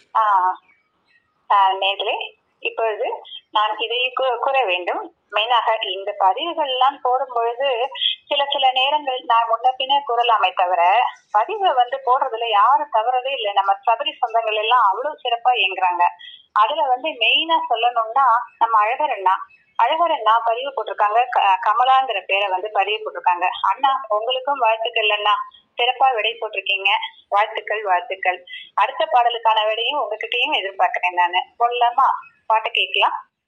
நேர்களே இப்பொழுது நான் இதை கூ- கூற வேண்டும் மெயினாக இந்த பதிவுகள் எல்லாம் போடும் பொழுது சில சில நேரங்கள் நான் முன்ன பின்ன கூறலாமே தவிர பதிவை வந்து போடுறதுல யாரும் தவறதே இல்லை நம்ம சபரி சொந்தங்கள் எல்லாம் அவ்வளவு சிறப்பா இயங்குறாங்க அதுல வந்து மெயினா சொல்லணும்னா நம்ம அழகர் அண்ணா அழகர் அண்ணா பதிவு போட்டிருக்காங்க க- கமலாங்கிற பேரை வந்து பதிவு போட்டிருக்காங்க அண்ணா உங்களுக்கும் வாழ்த்துக்கள் அண்ணா சிறப்பா விடை போட்டிருக்கீங்க வாழ்த்துக்கள் வாழ்த்துக்கள் அடுத்த பாடலுக்கான விடையும் உங்ககிட்டயும் எதிர்பார்க்கிறேன் நானு சொல்லலாமா பாட்டு கேட்கலாம்